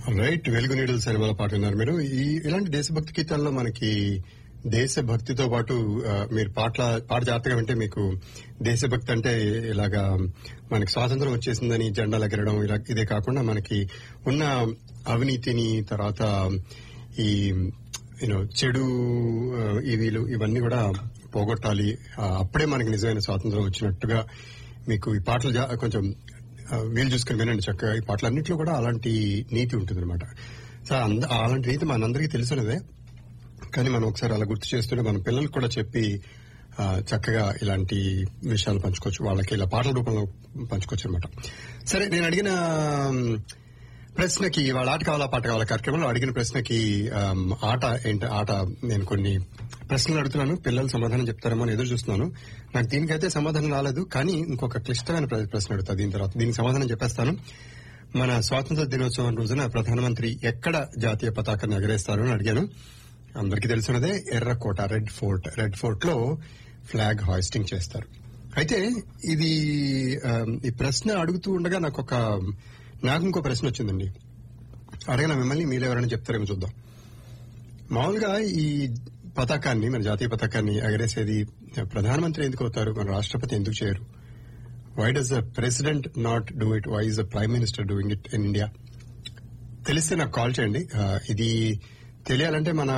right వెలుగు నీడల సినిమాలో పాట విన్నారు మీరు ఈ ఇలాంటి దేశభక్తి గీతాల్లో మనకి దేశభక్తితో పాటు ఆ, మీరు పాటల పాట జాగ్రత్తగా వింటే మీకు దేశభక్తి అంటే ఇలాగా మనకి స్వాతంత్రం వచ్చేసిందని జెండాలు ఎగరడం ఇలా ఇదే కాకుండా మనకి ఉన్న అవినీతిని తర్వాత ఈ యూనో చెడు ఆ, ఇవిలు ఇవన్నీ కూడా పోగొట్టాలి ఆ, అప్పుడే మనకి నిజమైన స్వాతంత్రం వచ్చినట్టుగా మీకు ఈ పాటలు జా- కొంచెం ఆ, వీలు చూసుకుని వినండి చక్కగా ఈ పాటలన్నింటిలో కూడా అలాంటి నీతి ఉంటుంది అనమాట సో అంద- అలాంటి నీతి మనందరికీ తెలిసినదే కానీ మనం ఒకసారి అలా గుర్తు చేస్తుంటే మన పిల్లలకు కూడా చెప్పి ఆ, చక్కగా ఇలాంటి విషయాలు పంచుకోవచ్చు వాళ్ళకి ఇలా పాటల రూపంలో పంచుకోవచ్చు అనమాట సరే నేను అడిగిన ఆమ్, ప్రశ్నకి వాళ్ళ ఆట కావాలా పాట కావాలా కార్యక్రమంలో అడిగిన ప్రశ్నకి ఆమ్, ఆట ఏంటి ఆట నేను కొన్ని ప్రశ్నలు అడుగుతున్నాను పిల్లలు సమాధానం చెప్తారేమో అని ఎదురు చూస్తున్నాను నాకు దీనికైతే సమాధానం రాలేదు కానీ ఇంకొక క్లిష్టమైన ప్ర- ప్రశ్న అడుగుతా దీని తర్వాత దీనికి సమాధానం చెప్పేస్తాను మన స్వాతంత్ర దినోత్సవం రోజున ప్రధానమంత్రి ఎక్కడ జాతీయ పతాకాన్ని ఎగరేస్తారు అని అడిగాను అందరికీ తెలిసినదే ఎర్రకోట రెడ్ ఫోర్ట్ రెడ్ ఫోర్ట్ లో ఫ్లాగ్ హాయిస్టింగ్ చేస్తారు అయితే ఇది ఆ, ఈ ప్రశ్న అడుగుతూ ఉండగా నాకు ఒక నాకు ఇంకో ప్రశ్న వచ్చిందండి అడగన మిమ్మల్ని మీరు ఎవరైనా చెప్తారేమో చూద్దాం మామూలుగా ఈ పతాకాన్ని మన జాతీయ పతాకాన్ని ఎగరేసేది ప్రధానమంత్రి ఎందుకు అవుతారు మన రాష్ట్రపతి ఎందుకు చేయరు why does the president not do it why is the prime minister doing it in India తెలిస్తే నాకు కాల్ చేయండి ఆ, ఇది తెలియాలంటే మన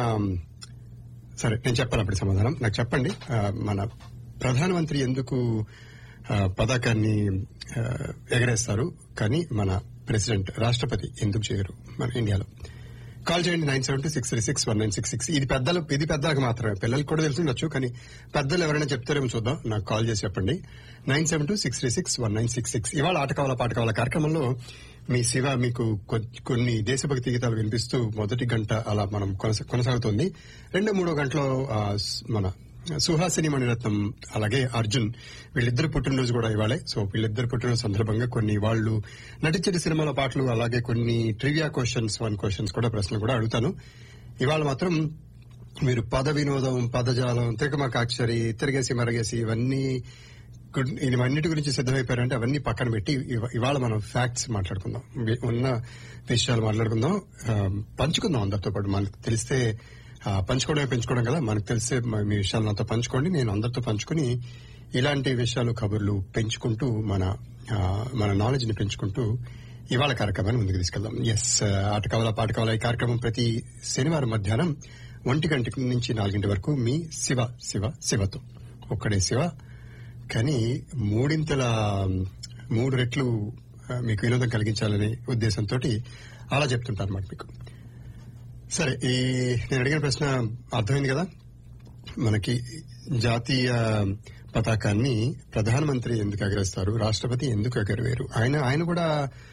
సరే నేను చెప్పాను అప్పుడు సమాధానం నాకు చెప్పండి ఆ, మన ప్రధానమంత్రి ఎందుకు ఆ, పతాకాన్ని ఆ, ఎగరేస్తారు కానీ మన ప్రెసిడెంట్ రాష్ట్రపతి ఎందుకు చేయరు మన ఇండియాలో కాల్ చేయండి nine seven two six three six one nine six six ఇది పెద్దలు ఇది పెద్దలకు మాత్రమే పిల్లలకు కూడా తెలిసి ఉండొచ్చు కానీ పెద్దలు ఎవరైనా చెప్తారేమో చూద్దాం నాకు కాల్ చేసి చెప్పండి nine seven two six three six one nine six six ఇవాళ ఆట కావాలా పాట కావాలా కార్యక్రమంలో మీ శివ మీకు కొ- కొన్ని దేశభక్తి గీతాలు వినిపిస్తూ మొదటి గంట అలా మనం కొనసా- కొనసాగుతోంది రెండో మూడో గంటలో ఆ, స్- మన సుహాసిని మణిరత్నం అలాగే అర్జున్ వీళ్ళిద్దరు పుట్టినరోజు కూడా ఇవాళే సో వీళ్ళిద్దరు పుట్టినరోజు సందర్భంగా కొన్ని వాళ్ళు నటించిన సినిమాల పాటలు అలాగే కొన్ని ట్రివియా క్వశ్చన్స్ వన్ క్వశ్చన్స్ కూడా ప్రశ్నలు కూడా అడుగుతాను ఇవాళ మాత్రం మీరు పద వినోదం పదజాలం తికమకాక్షరి తిరగేసి మరగేసి ఇవన్నీ గు- ఇవన్నిటి గురించి సిద్ధమైపోయారంటే అవన్నీ పక్కన పెట్టి ఇవ- ఇవాళ మనం ఫ్యాక్ట్స్ మాట్లాడుకుందాం వి- ఉన్న విషయాలు మాట్లాడుకుందాం ఆ, పంచుకుందాం అందరితో పాటు మనకు తెలిస్తే ఆ, పంచుకోవడమే పెంచుకోవడం కదా మనకు తెలిసే మ- మీ విషయాలు నాతో పంచుకోండి నేను అందరితో పంచుకుని ఇలాంటి విషయాలు కబుర్లు పెంచుకుంటూ మన ఆ, మన నాలెడ్జ్ ని పెంచుకుంటూ ఇవాళ కార్యక్రమాన్ని ముందుకు తీసుకెళ్దాం ఎస్ ఆట కావాలా పాట కావాలా ఈ కార్యక్రమం ప్రతి శనివారం మధ్యాహ్నం ఒంటి గంట నుంచి నాలుగింటి వరకు మీ శివ శివ శివతో ఒక్కడే శివ కానీ మూడింతల మూడు రెట్లు ఆ, మీకు వినోదం కలిగించాలనే ఉద్దేశంతో అలా చెప్తుంటారు అన్నమాట మీకు సరే ఈ నేను అడిగిన ప్రశ్న అర్థమైంది కదా మనకి జాతీయ పతాకాన్ని ప్రధానమంత్రి ఎందుకు ఎగరేస్తారు రాష్ట్రపతి ఎందుకు ఎగరవేరు ఆయన ఆయన కూడా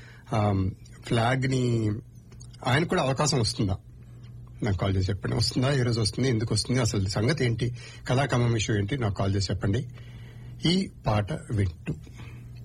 ఫ్లాగ్ ని ఆయన కూడా అవకాశం వస్తుందా నాకు కాల్ చేసి చెప్పండి వస్తుందా ఏ రోజు వస్తుంది ఎందుకు వస్తుంది అసలు సంగతి ఏంటి కళాకమం ఇష్యూ ఏంటి నాకు కాల్ చేసి చెప్పండి ఈ పాట వింటూ